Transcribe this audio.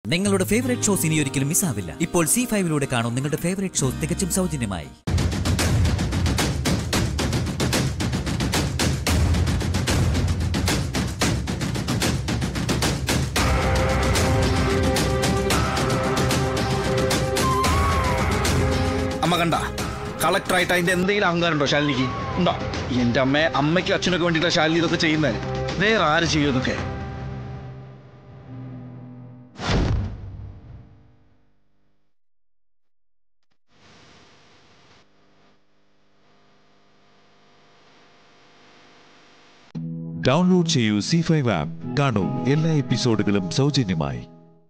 നിങ്ങളുടെ favourite shows ഇനി ഒരിക്കലും മിസ്സാവില്ല ഇപ്പോൾ സി ഫൈവിലൂടെ കാണും നിങ്ങളുടെ ഫേവറേറ്റ് ഷോസ് തികച്ചും സൗജന്യമായി അമ്മ കണ്ട കളക്ടറായിട്ട് അതിന്റെ എന്തെങ്കിലും അഹങ്കാരം ഉണ്ടോ ശാലിനിക്ക് ഉണ്ടോ എന്റെ അമ്മ അമ്മയ്ക്കും അച്ഛനൊക്കെ വേണ്ടിയിട്ടാണ് ശാലിനി ഇതൊക്കെ ചെയ്യുന്നത് വേറെ ആര് ചെയ്യും ഇതൊക്കെ ഡൗൺലോഡ് ചെയ്യൂ സി ഫൈവ് ആപ്പ് കാണൂ എല്ലാ എപ്പിസോഡുകളും സൗജന്യമായി